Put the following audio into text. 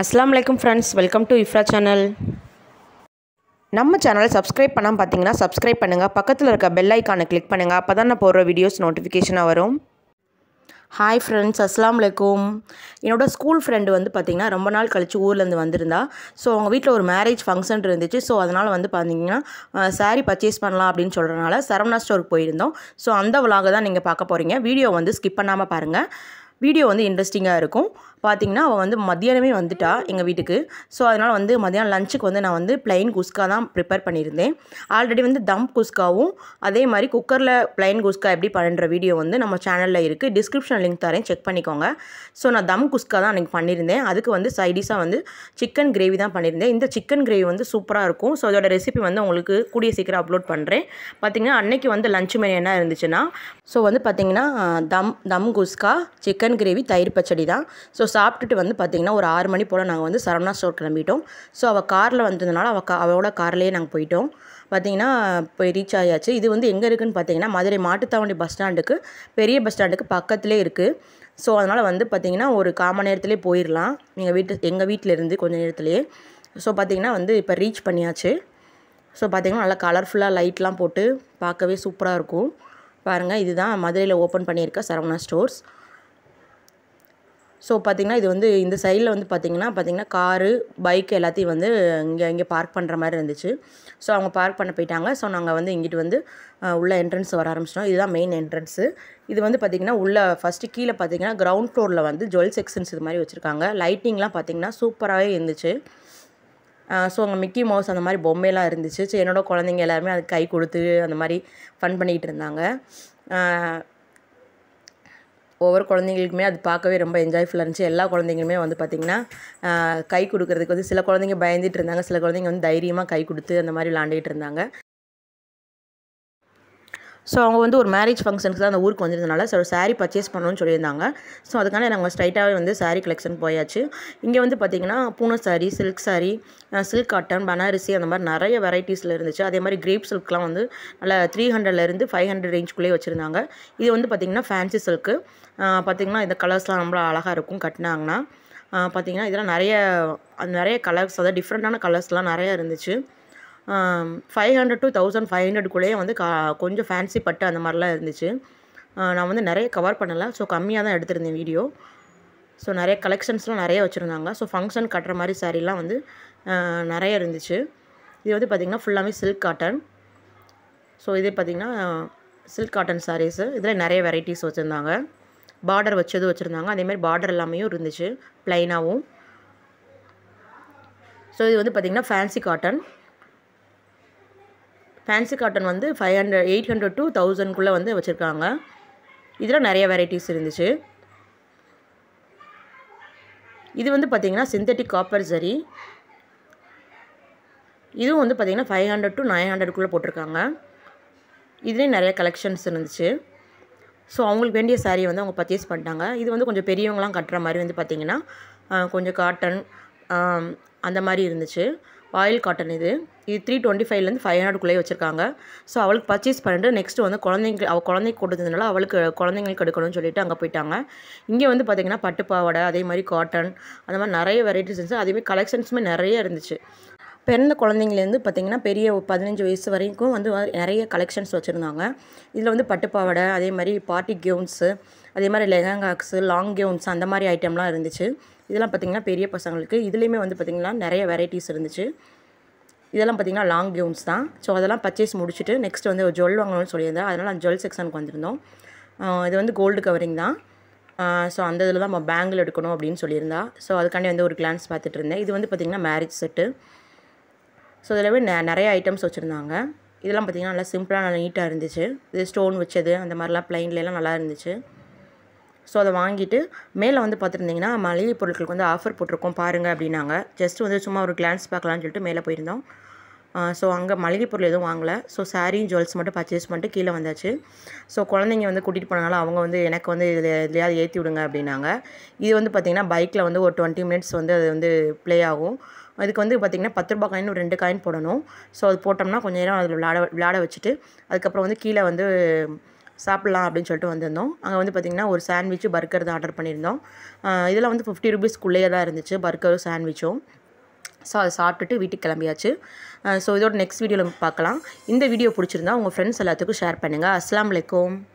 அஸ்ஸலாமு அலைக்கும் friends welcome to Ifra channel நம்ம சேனலை சப்ஸ்கிரைப் பண்ணாமல் பார்த்தீங்கன்னா சப்ஸ்கிரைப் பண்ணுங்கள் பக்கத்தில் இருக்க பெல் ஐக்கானை கிளிக் பண்ணுங்கள் அப்போ தான் நான் போடுற வீடியோஸ் நோட்டிஃபிகேஷனாக வரும் ஹாய் ஃப்ரெண்ட்ஸ் அஸ்லாம் வலைக்கும் என்னோட ஸ்கூல் ஃப்ரெண்டு வந்து பார்த்திங்கன்னா ரொம்ப நாள் கழித்து ஊர்லேருந்து வந்திருந்தா ஸோ அவங்க வீட்டில் ஒரு மேரேஜ் ஃபங்க்ஷன் இருந்துச்சு ஸோ அதனால் வந்து பார்த்தீங்கன்னா சாரீ பர்ச்சேஸ் பண்ணலாம் அப்படின்னு சொல்கிறனால சரவணா ஸ்டோருக்கு போயிருந்தோம் ஸோ அந்த விலாக தான் நீங்கள் பார்க்க போகிறீங்க வீடியோ வந்து ஸ்கிப் பண்ணாமல் பாருங்கள் வீடியோ வந்து இன்ட்ரெஸ்டிங்காக இருக்கும் பார்த்தீங்கன்னா அவள் வந்து மத்தியானமே வந்துட்டா எங்கள் வீட்டுக்கு ஸோ அதனால் வந்து மத்தியானம் லஞ்சுக்கு வந்து நான் வந்து ப்ளைன் குஸ்கா தான் ப்ரிப்பேர் பண்ணியிருந்தேன் ஆல்ரெடி வந்து தம் குஸ்காவும் அதே மாதிரி குக்கரில் ப்ளைன் குஸ்கா எப்படி பண்ணுற வீடியோ வந்து நம்ம சேனலில் இருக்குது டிஸ்கிரிப்ஷன் லிங்க் தரேன் செக் பண்ணிக்கோங்க ஸோ நான் தம் குஸ்கா தான் அன்றைக்கி பண்ணியிருந்தேன் அதுக்கு வந்து சைடிஷாக வந்து சிக்கன் கிரேவி தான் பண்ணியிருந்தேன் இந்த சிக்கன் கிரேவி வந்து சூப்பராக இருக்கும் ஸோ அதோட ரெசிபி வந்து உங்களுக்கு கூடிய சீக்கிரம் அப்லோட் பண்ணுறேன் பார்த்தீங்கன்னா அன்னைக்கு வந்து லஞ்ச் மெனு என்ன இருந்துச்சுன்னா ஸோ வந்து பார்த்திங்கன்னா தம் தம் குஸ்கா சிக்கன் கிரேவி தயிர் பச்சடி தான் ஸோ சாப்பிட்டுட்டு வந்து பார்த்திங்கன்னா ஒரு ஆறு மணி போல் நாங்கள் வந்து சரவணா ஸ்டோர் கிளம்பிட்டோம் ஸோ அவள் காரில் வந்ததுனால அவள் கா அவளோட கார்லேயே நாங்கள் போயிட்டோம் பார்த்தீங்கன்னா போய் ரீச் ஆயாச்சு இது வந்து எங்கே இருக்குதுன்னு பார்த்தீங்கன்னா மதுரை மாட்டுத்தாவண்டி பஸ் ஸ்டாண்டுக்கு பெரிய பஸ் ஸ்டாண்டுக்கு பக்கத்துலேயே இருக்குது ஸோ அதனால் வந்து பார்த்திங்கன்னா ஒரு காமன் நேரத்துலேயே போயிடலாம் எங்கள் வீட்டு எங்கள் வீட்டிலேருந்து கொஞ்சம் நேரத்துலேயே ஸோ பார்த்திங்கன்னா வந்து இப்போ ரீச் பண்ணியாச்சு ஸோ பார்த்திங்கன்னா நல்லா கலர்ஃபுல்லாக லைட்லாம் போட்டு பார்க்கவே சூப்பராக இருக்கும் பாருங்கள் இதுதான் மதுரையில் ஓப்பன் பண்ணியிருக்க சரவணா ஸ்டோர்ஸ் ஸோ பார்த்திங்கன்னா இது வந்து இந்த சைடில் வந்து பார்த்திங்கன்னா பார்த்திங்கன்னா காரு பைக் எல்லாத்தையும் வந்து இங்கே இங்கே பார்க் பண்ணுற மாதிரி இருந்துச்சு ஸோ அவங்க பார்க் பண்ண போயிட்டாங்க ஸோ நாங்கள் வந்து இங்கிட்டு வந்து உள்ள என்ட்ரன்ஸ் வர ஆரம்பிச்சிட்டோம் இதுதான் மெயின் என்ட்ரன்ஸு இது வந்து பார்த்திங்கன்னா உள்ள ஃபஸ்ட்டு கீழே பார்த்திங்கன்னா கிரவுண்ட் ஃப்ளோரில் வந்து ஜுவல் செக்ஷன்ஸ் இது மாதிரி வச்சுருக்காங்க லைட்டிங்லாம் பார்த்திங்கன்னா சூப்பராகவே இருந்துச்சு ஸோ அங்கே மிக்கி மவுஸ் அந்த மாதிரி பொம்மையெல்லாம் இருந்துச்சு ஸோ என்னோடய குழந்தைங்க எல்லாருமே அதுக்கு கை கொடுத்து அந்த மாதிரி ஃபன் பண்ணிகிட்டு இருந்தாங்க ஒவ்வொரு குழந்தைங்களுக்குமே அது பார்க்கவே ரொம்ப என்ஜாய்ஃபுல்லாக இருந்துச்சு எல்லா குழந்தைங்களுமே வந்து பார்த்திங்கன்னா கை கொடுக்கறதுக்கு வந்து சில குழந்தைங்க பயந்துட்டு இருந்தாங்க சில குழந்தைங்க வந்து தைரியமாக கை கொடுத்து அந்த மாதிரி விளாண்டுட்டு இருந்தாங்க ஸோ அவங்க வந்து ஒரு மேரேஜ் ஃபங்க்ஷனுக்கு தான் அந்த ஊருக்கு வந்திருந்தனால ஸோ சாரீ பர்ச்சேஸ் பண்ணணும்னு சொல்லியிருந்தாங்க ஸோ அதுக்கான நாங்கள் ஸ்ட்ரைட்டாகவே வந்து சாரீ கலெக்ஷன் போயாச்சு இங்கே வந்து பார்த்திங்கன்னா பூனை sari silk sari silk cotton Banarasi அந்த மாதிரி நிறைய வெரைட்டிஸில் இருந்துச்சு அதே மாதிரி கிரேப் சில்க்லாம் வந்து நல்லா த்ரீ ஹண்ட்ரட்லேருந்து ஃபைவ் ஹண்ட்ரட் ரேஞ்சுக்குள்ளேயே வச்சுருந்தாங்க இது வந்து பார்த்திங்கன்னா ஃபேன்சி சில்க்கு பார்த்திங்கன்னா இந்த கலர்ஸ்லாம் ரொம்ப அழகாக இருக்கும் கட்டினாங்கன்னா பார்த்திங்கன்னா இதெல்லாம் நிறைய நிறைய கலர்ஸ் அதாவது டிஃப்ரெண்ட்டான கலர்ஸ்லாம் நிறையா இருந்துச்சு five hundred to thousand five ஹண்ட்ரட்குள்ளேயே வந்து கா கொஞ்சம் ஃபேன்சி பட்டு அந்த மாதிரிலாம் இருந்துச்சு நான் வந்து நிறைய கவர் பண்ணலை ஸோ கம்மியாக தான் எடுத்திருந்தேன் வீடியோ ஸோ நிறைய கலெக்ஷன்ஸ்லாம் நிறைய வச்சுருந்தாங்க ஸோ ஃபங்க்ஷன் கட்டுற மாதிரி சாரீலாம் வந்து நிறைய இருந்துச்சு இது வந்து பார்த்திங்கன்னா ஃபுல்லாகவே சில்க் காட்டன் ஸோ இது பார்த்திங்கன்னா சில்க் காட்டன் சாரீஸு இதில் நிறைய வெரைட்டிஸ் வச்சுருந்தாங்க பார்டர் வச்சது வச்சுருந்தாங்க அதேமாதிரி பார்டர் எல்லாமே இருந்துச்சு ப்ளைனாகவும் ஸோ இது வந்து பார்த்திங்கன்னா ஃபேன்சி காட்டன் ஃபேன்சி காட்டன் வந்து five hundred eight hundred to தௌசண்ட்குள்ளே வந்து வச்சுருக்காங்க இதில் நிறைய வெரைட்டிஸ் இருந்துச்சு இது வந்து பார்த்திங்கன்னா சிந்தட்டிக் காப்பர் சரி இதுவும் வந்து பார்த்திங்கன்னா ஃபைவ் ஹண்ட்ரட் டு நைன் ஹண்ட்ரட்குள்ளே போட்டிருக்காங்க இதுலேயும் நிறைய கலெக்ஷன்ஸ் இருந்துச்சு ஸோ அவங்களுக்கு வேண்டிய சாரீ வந்து அவங்க பர்ச்சேஸ் பண்ணிட்டாங்க இது வந்து கொஞ்சம் பெரியவங்களாம் கட்டுற மாதிரி வந்து பார்த்திங்கன்னா கொஞ்சம் காட்டன் அந்த மாதிரி இருந்துச்சு ஆயில் காட்டன் இது இது த்ரீ டுவெண்ட்டி ஃபைவ்லேருந்து ஃபைவ் ஹண்ட்ரட்குள்ளேயே வச்சுருக்காங்க ஸோ அவளுக்கு பர்ச்சேஸ் பண்ணிட்டு நெக்ஸ்ட்டு வந்து குழந்தைங்க அவள் குழந்தைக்கு கொடுத்ததுனால அவளுக்கு குழந்தைங்களுக்கு எடுக்கணும்னு சொல்லிட்டு அங்கே போயிட்டாங்க இங்கே வந்து பார்த்திங்கன்னா பட்டு பாவாடை அதே மாதிரி காட்டன் அந்த மாதிரி நிறைய வெரைட்டிஸ் இருந்துச்சு அதேமாதிரி கலெக்ஷன்ஸுமே நிறைய இருந்துச்சு பிறந்த குழந்தைங்கலேருந்து பார்த்திங்கன்னா பெரிய பதினஞ்சு வயசு வரைக்கும் வந்து நிறைய கலெக்ஷன்ஸ் வச்சுருந்தாங்க இதில் வந்து பட்டுப்பாவாடை அதே மாதிரி பார்ட்டி கவுன்ஸு அதே மாதிரி லெஹங்காக்ஸு லாங் கவுன்ஸ் அந்த மாதிரி ஐட்டம்லாம் இருந்துச்சு இதெல்லாம் பார்த்திங்கன்னா பெரிய பசங்களுக்கு இதுலேயுமே வந்து பார்த்திங்கன்னா நிறைய வெரைட்டிஸ் இருந்துச்சு இதெல்லாம் பார்த்திங்கன்னா லாங் கவுன்ஸ் தான் ஸோ அதெல்லாம் பர்ச்சேஸ் முடிச்சுட்டு நெக்ஸ்ட் வந்து ஒரு ஜுவல் வாங்கணும்னு சொல்லியிருந்தேன் அதனால் அந்த ஜுவல் செக்ஷனுக்கு வந்திருந்தோம் இது வந்து கோல்டு கவரிங் தான் ஸோ அந்த இதில் தான் நம்ம பேங்கில் எடுக்கணும் அப்படின்னு சொல்லியிருந்தா ஸோ அதுக்காண்டி வந்து ஒரு கிளான்ஸ் பார்த்துட்டு இருந்தேன் இது வந்து பார்த்திங்கன்னா மேரேஜ் செட்டு ஸோ இதில் நெ நிறைய ஐட்டம்ஸ் வச்சுருந்தாங்க இதெல்லாம் பார்த்திங்கன்னா நல்லா சிம்பிளாக நல்லா நீட்டாக இருந்துச்சு இது ஸ்டோன் வச்சது அந்த மாதிரிலாம் ப்ளைன்லாம் நல்லா இருந்துச்சு ஸோ அதை வாங்கிட்டு மேலே வந்து பார்த்துருந்திங்கன்னா மளிகை பொருட்களுக்கு வந்து ஆஃபர் போட்டிருக்கோம் பாருங்கள் அப்படின்னாங்க ஜஸ்ட் வந்து சும்மா ஒரு கிளான்ஸ் பார்க்கலான்னு சொல்லிட்டு மேலே போயிருந்தோம் ஸோ அங்கே மளிகை பொருள் எதுவும் வாங்கலை ஸோ சாரியும் ஜுவல்ஸ் மட்டும் பர்ச்சேஸ் பண்ணிட்டு கீழே வந்தாச்சு ஸோ குழந்தைங்க வந்து கூட்டிகிட்டு போனனால அவங்க வந்து எனக்கு வந்து இதில் எதுலையாவது ஏற்றி விடுங்க அப்படின்னாங்க இது வந்து பார்த்திங்கன்னா பைக்கில் வந்து ஒரு டுவெண்ட்டி மினிட்ஸ் வந்து அது வந்து ப்ளே ஆகும் அதுக்கு வந்து பார்த்திங்கன்னா பத்து ரூபா காயின் ஒரு ரெண்டு காயின் போடணும் ஸோ அது போட்டோம்னா கொஞ்சம் நேரம் அதில் விளாட விளாட வச்சுட்டு அதுக்கப்புறம் வந்து கீழே வந்து சாப்பிட்லாம் அப்படின்னு சொல்லிட்டு வந்திருந்தோம் அங்கே வந்து பார்த்திங்கன்னா ஒரு சாண்ட்விச்சு பர்கர் தான் ஆர்டர் பண்ணியிருந்தோம் அஹ் இதெல்லாம் வந்து ஃபிஃப்டி ருபீஸ்க்குள்ளேயே தான் இருந்துச்சு பர்கரும் சாண்ட்விச்சும் ஸோ அதை சாப்பிட்டுட்டு வீட்டுக்கு கிளம்பியாச்சு ஸோ இதோட நெக்ஸ்ட் வீடியோவில் பார்க்கலாம் இந்த வீடியோ பிடிச்சிருந்தா உங்கள் ஃப்ரெண்ட்ஸ் எல்லாத்துக்கும் ஷேர் பண்ணுங்கள் அஸ்ஸலாமு அலைக்கும்